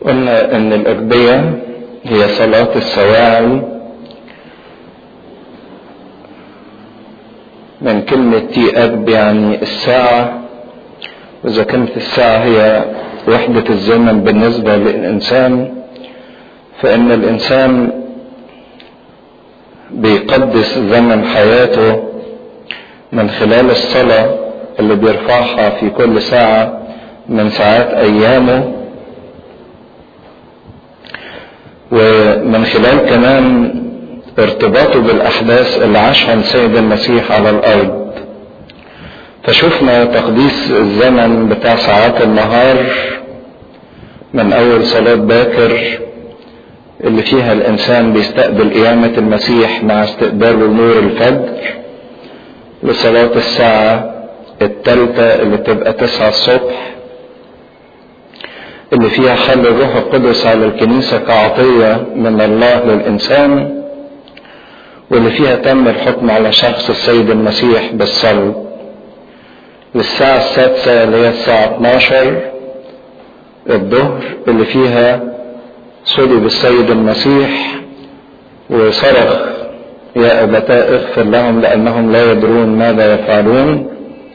قلنا ان الاجبية هي صلاة السواعي من كلمة تي أجب يعني الساعة وإذا كانت الساعة هي وحدة الزمن بالنسبة للإنسان فإن الإنسان بيقدس زمن حياته من خلال الصلاة اللي بيرفعها في كل ساعة من ساعات أيامه ومن خلال كمان ارتباطه بالأحداث اللي عاشها السيد المسيح على الأرض فشفنا تقديس الزمن بتاع ساعات النهار من أول صلاة باكر اللي فيها الإنسان بيستقبل قيامة المسيح مع استقباله نور الفجر لصلاة الساعة الثالثة اللي تبقى تسعة الصبح اللي فيها حل الروح القدس على الكنيسة كعطية من الله للإنسان واللي فيها تم الحكم على شخص السيد المسيح بالصلب للساعة السادسة اللي هي الساعة 12 الظهر اللي فيها صلب السيد المسيح وصرخ يا أبتاء اغفر لهم لأنهم لا يدرون ماذا يفعلون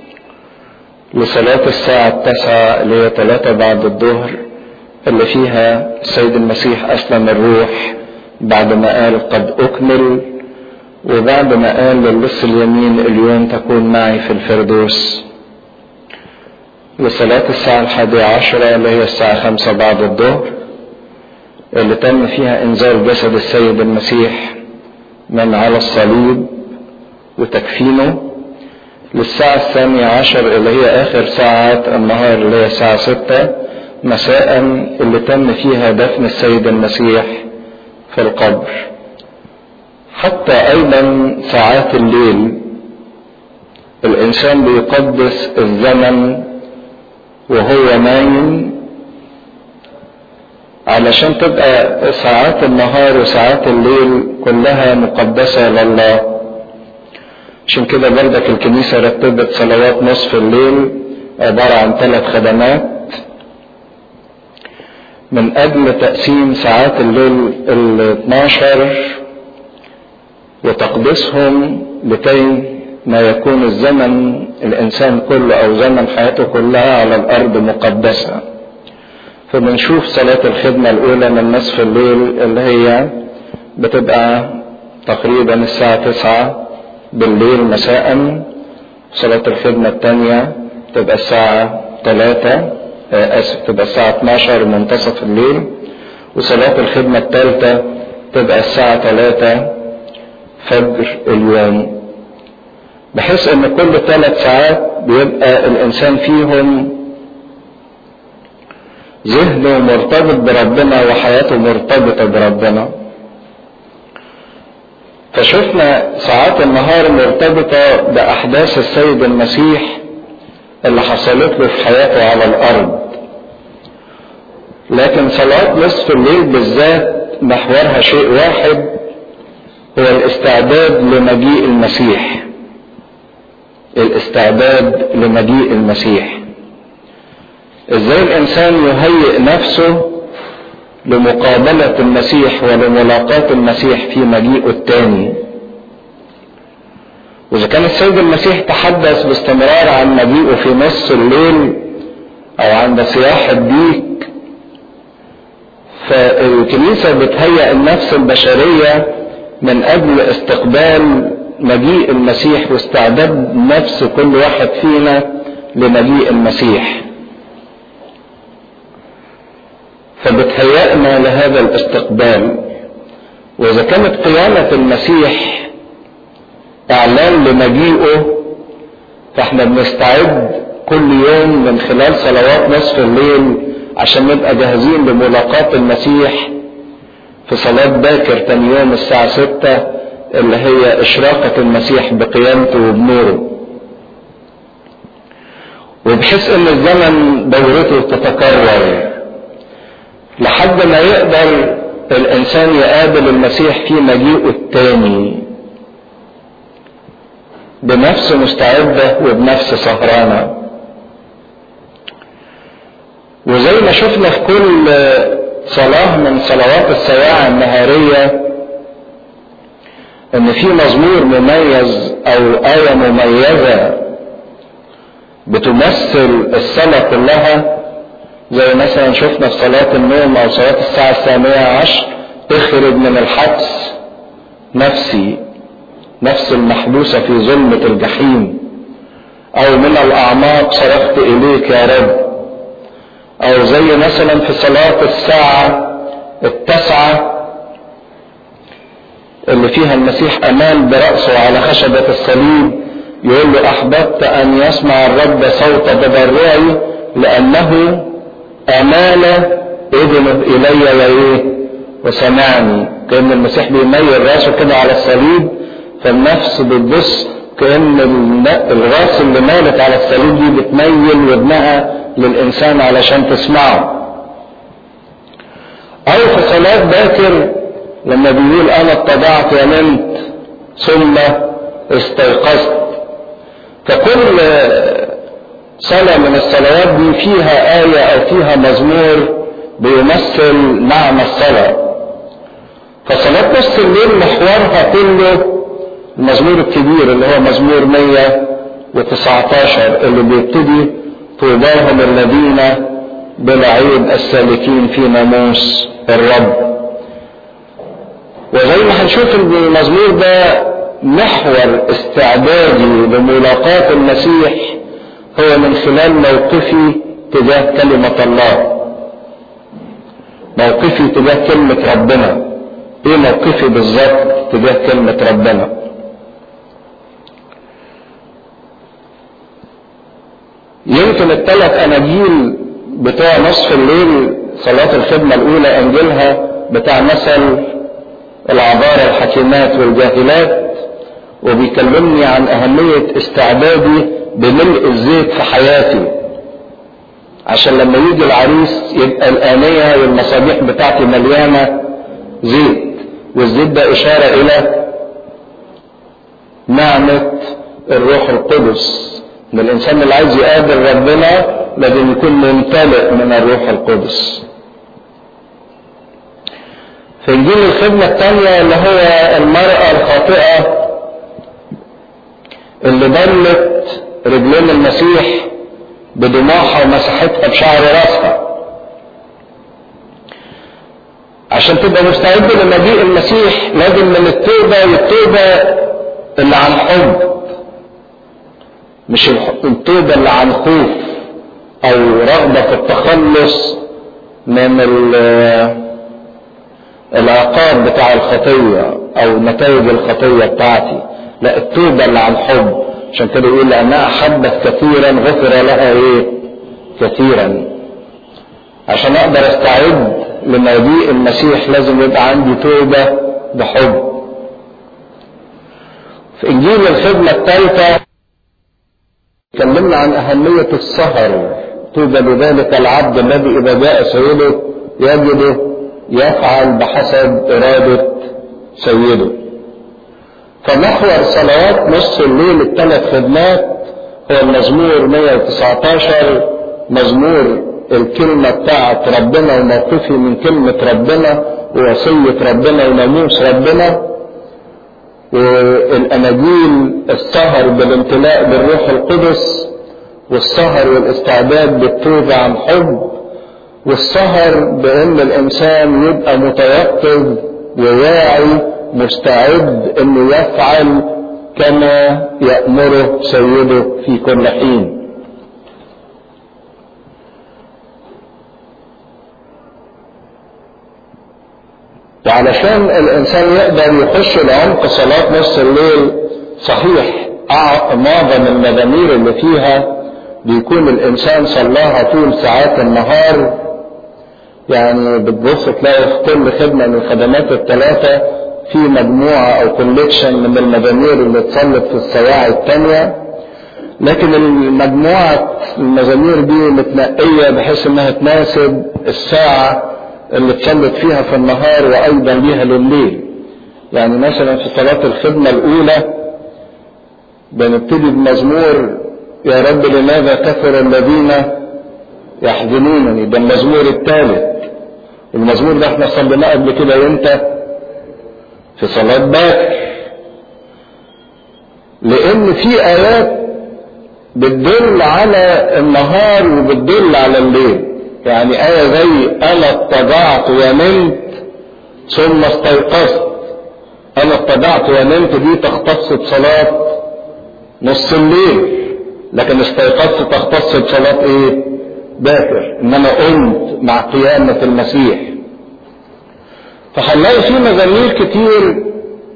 لصلاة الساعة التاسعة اللي هي ثلاثة بعد الظهر اللي فيها السيد المسيح أسلم الروح بعد ما قال قد أكمل وبعد ما قال للص اليمين اليوم تكون معي في الفردوس لصلاة الساعة الحادية عشرة اللي هي الساعة خمسة بعد الظهر اللي تم فيها إنزال جسد السيد المسيح من على الصليب وتكفينه للساعة الثانية عشر اللي هي آخر ساعات النهار اللي هي الساعة ستة مساء اللي تم فيها دفن السيد المسيح في القبر حتى أيضا ساعات الليل الإنسان بيقدس الزمن وهو نايم علشان تبقى ساعات النهار وساعات الليل كلها مقدسة لله عشان كده بردك الكنيسة رتبت صلوات نصف الليل عبارة عن ثلاث خدمات من أجل تقسيم ساعات الليل ال 12 وتقديسهم لكي ما يكون الزمن الإنسان كله أو زمن حياته كلها على الأرض مقدسة فبنشوف صلاة الخدمة الأولى من نصف الليل اللي هي بتبقى تقريبا الساعة تسعة بالليل مساء صلاة الخدمة الثانية تبقى الساعة ثلاثة آسف تبقى الساعة 12 منتصف الليل وصلاة الخدمة الثالثة تبقى الساعة 3 فجر اليوم بحيث ان كل ثلاث ساعات بيبقى الانسان فيهم ذهنه مرتبط بربنا وحياته مرتبطة بربنا فشفنا ساعات النهار مرتبطة بأحداث السيد المسيح اللي حصلت له في حياته على الأرض لكن صلاة نصف الليل بالذات محورها شيء واحد هو الاستعداد لمجيء المسيح الاستعداد لمجيء المسيح ازاي الانسان يهيئ نفسه لمقابلة المسيح ولملاقاة المسيح في مجيئه الثاني وإذا كان السيد المسيح تحدث باستمرار عن مجيئه في نص الليل أو عند صياح الديك فالكنيسة بتهيئ النفس البشرية من أجل استقبال مجيء المسيح واستعداد نفس كل واحد فينا لمجيء المسيح فبتهيأنا لهذا الاستقبال وإذا كانت قيامة المسيح إعلان لمجيئه فإحنا بنستعد كل يوم من خلال صلوات نصف الليل عشان نبقى جاهزين لملاقاة المسيح في صلاة باكر تاني يوم الساعة ستة اللي هي إشراقة المسيح بقيامته وبنوره وبحيث إن الزمن دورته تتكرر لحد ما يقدر الإنسان يقابل المسيح في مجيئه التاني بنفس مستعدة وبنفس سهرانة وزي ما شفنا في كل صلاة من صلوات السواعي النهارية ان في مزمور مميز او آية مميزة بتمثل الصلاة كلها زي مثلا شفنا في صلاة النوم او صلاة الساعة الثانية عشر اخرج من الحبس نفسي نفس المحبوسة في ظلمة الجحيم او من الاعماق صرخت اليك يا رب او زي مثلا في صلاة الساعة التاسعة اللي فيها المسيح امال برأسه على خشبة الصليب يقول له احببت ان يسمع الرب صوت تضرعي لانه امال اذنه الي وايه وسمعني كان المسيح بيميل راسه كده على الصليب فالنفس بتبص كان الراس اللي مالت على الصليب دي بتميل ودنها للانسان علشان تسمعه او في صلاة باكر لما بيقول انا اتضعت ونمت ثم استيقظت فكل صلاة من الصلوات دي فيها آية أو فيها مزمور بيمثل معنى الصلاة فصلاة نص الليل محورها كله المزمور الكبير اللي هو مزمور 119 اللي بيبتدي طوباهم الذين بلا عيب السالكين في ناموس الرب وزي ما هنشوف المزمور ده محور استعدادي لملاقاة المسيح هو من خلال موقفي تجاه كلمة الله موقفي تجاه كلمة ربنا ايه موقفي بالظبط تجاه كلمة ربنا يمكن الثلاث اناجيل بتوع نصف الليل صلاة الخدمة الاولى انجيلها بتاع مثل العبارة الحكيمات والجاهلات وبيكلمني عن اهمية استعدادي بملء الزيت في حياتي عشان لما يجي العريس يبقى الآنية والمصابيح بتاعتي مليانة زيت والزيت ده إشارة إلى نعمة الروح القدس ان الانسان اللي عايز يقابل ربنا لازم يكون ممتلئ من الروح القدس في انجيل الخدمة الثانية اللي هو المرأة الخاطئة اللي ضلت رجلين المسيح بدموعها ومسحتها بشعر راسها عشان تبقى مستعد لمجيء المسيح لازم من التوبة والتوبة اللي عن حب مش التوبة اللي عن خوف او رغبة في التخلص من العقاب بتاع الخطية او نتائج الخطية بتاعتي لا التوبة اللي عن حب عشان كده يقول لانها احبت كثيرا غفر لها ايه كثيرا عشان اقدر استعد لمجيء المسيح لازم يبقى عندي توبة بحب في انجيل الخدمة الثالثة اتكلمنا عن اهمية السهر طوبى لذلك العبد الذي اذا جاء سيده يجده يفعل بحسب ارادة سيده فمحور صلوات نص الليل الثلاث خدمات هو المزمور 119 مزمور الكلمة بتاعت ربنا وموقفي من كلمة ربنا ووصية ربنا وناموس ربنا والأناجيل السهر بالامتلاء بالروح القدس والسهر والاستعداد بالتوبة عن حب والسهر بأن الإنسان يبقى متيقظ وواعي مستعد انه يفعل كما يأمره سيده في كل حين وعلشان الانسان يقدر يخش لعمق صلاة نص الليل صحيح معظم المزامير اللي فيها بيكون الانسان صلاها طول ساعات النهار يعني بتبص تلاقي في كل خدمة من الخدمات الثلاثة في مجموعة او كوليكشن من المزامير اللي اتصلت في السواعي الثانية لكن المجموعة المزامير دي متنقية بحيث انها تناسب الساعة اللي اتصلت فيها في النهار وايضا ليها لليل يعني مثلا في صلاة الخدمة الاولى بنبتدي بمزمور يا رب لماذا كثر الذين يحزنونني ده المزمور الثالث المزمور ده احنا صليناه قبل كده امتى في صلاة باكر لان في ايات بتدل على النهار وبتدل على الليل يعني آية زي أنا اتضعت ونمت ثم استيقظت أنا اتضعت ونمت دي تختص بصلاة نص الليل لكن استيقظت تختص بصلاة ايه باكر انما قمت مع قيامة المسيح فهنلاقي في مزامير كتير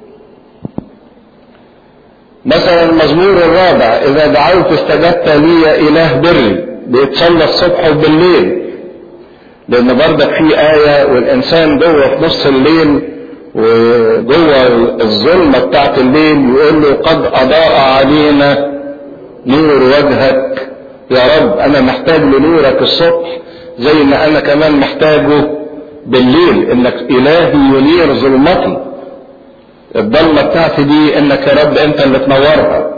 مثلا المزمور الرابع اذا دعوت استجبت لي يا اله بري بيتصلى الصبح وبالليل لان برضك في آية والانسان جوه في نص الليل وجوه الظلمة بتاعت الليل يقول له قد اضاء علينا نور وجهك يا رب انا محتاج لنورك الصبح زي ما انا كمان محتاجه بالليل انك الهي ينير ظلمتي الضلمه بتاعتي دي انك يا رب انت اللي تنورها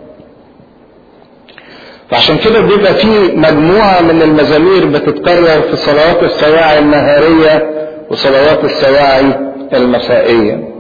فعشان كده بيبقى في مجموعة من المزامير بتتكرر في صلوات السواعي النهارية وصلوات السواعي المسائية